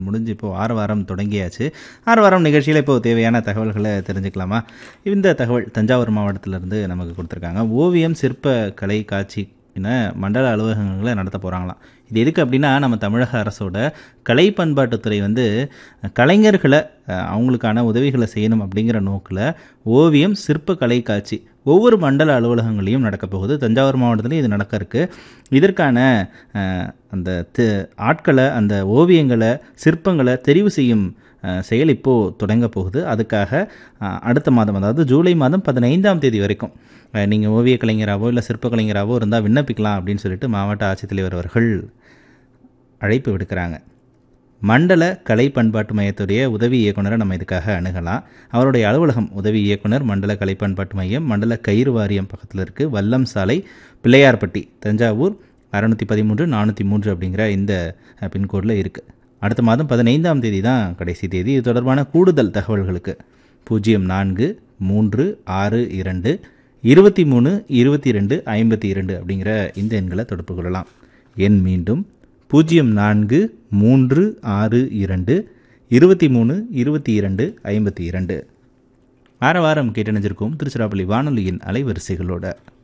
முடிஞ்சு இப்போ ஆறு வாரம் தொடங்கியாச்சு ஆறு வாரம் நிகழ்ச்சியில் இப்போ தேவையான தகவல்களை தெரிஞ்சுக்கலாமா இந்த தகவல் தஞ்சாவூர் மாவட்டத்திலிருந்து நமக்கு கொடுத்துருக்காங்க ஓவியம் சிற்ப கலை காட்சி என மண்டல அலுவலகங்களை நடத்த போகிறாங்களாம் இது எதுக்கு அப்படின்னா நம்ம தமிழக அரசோட கலை பண்பாட்டுத்துறை வந்து கலைஞர்களை அஹ், அவங்களுக்கான உதவிகளை செய்யணும் அப்படிங்கிற நோக்கில் ஓவியம் சிற்ப கலை காட்சி ஒவ்வொரு மண்டல அலுவலகங்களையும் நடக்க போகுது தஞ்சாவூர் மாவட்டத்திலையும் இது நடக்க இருக்கு இதற்கான அஹ், அந்த தி- ஆட்களை அந்த ஓவியங்களை சிற்பங்களை தெரிவு செய்யும் அஹ், செயல் இப்போது தொடங்க போகுது அதுக்காக அஹ், அடுத்த மாதம் அதாவது ஜூலை மாதம் பதினைந்தாம் தேதி வரைக்கும் நீங்கள் ஓவிய கலைஞராகவோ இல்லை சிற்ப கலைஞராகவோ இருந்தால் விண்ணப்பிக்கலாம் அப்படின்னு சொல்லிட்டு மாவட்ட ஆட்சித்தலைவர் அவர்கள் அழைப்பு விடுக்கிறாங்க மண்டல கலை பண்பாட்டு மையத்துடைய உதவி இயக்குனரை நம்ம இதுக்காக அணுகலாம் அவருடைய அலுவலகம் உதவி இயக்குனர் மண்டல கலை பண்பாட்டு மையம் மண்டல கயிறு வாரியம் பக்கத்தில் இருக்குது வல்லம் சாலை பிள்ளையார்பட்டி தஞ்சாவூர் அறநூற்றி பதிமூன்று நானூற்றி மூன்று அப்படிங்கிற இந்த பின்கோடில் இருக்குது அடுத்த மாதம் பதினைந்தாம் தேதி தான் கடைசி தேதி இது தொடர்பான கூடுதல் தகவல்களுக்கு பூஜ்ஜியம் நான்கு மூன்று ஆறு இரண்டு இருபத்தி மூணு இருபத்தி ரெண்டு ஐம்பத்தி இரண்டு அப்படிங்கிற இந்த எண்களை தொடர்பு கொள்ளலாம் எண் மீண்டும் பூஜ்ஜியம் நான்கு மூன்று ஆறு இரண்டு இருபத்தி மூணு இருபத்தி இரண்டு ஐம்பத்தி இரண்டு வார வாரம் கேட்டணிஞ்சிருக்கோம் திருச்சிராப்பள்ளி வானொலியின் அலைவரிசைகளோட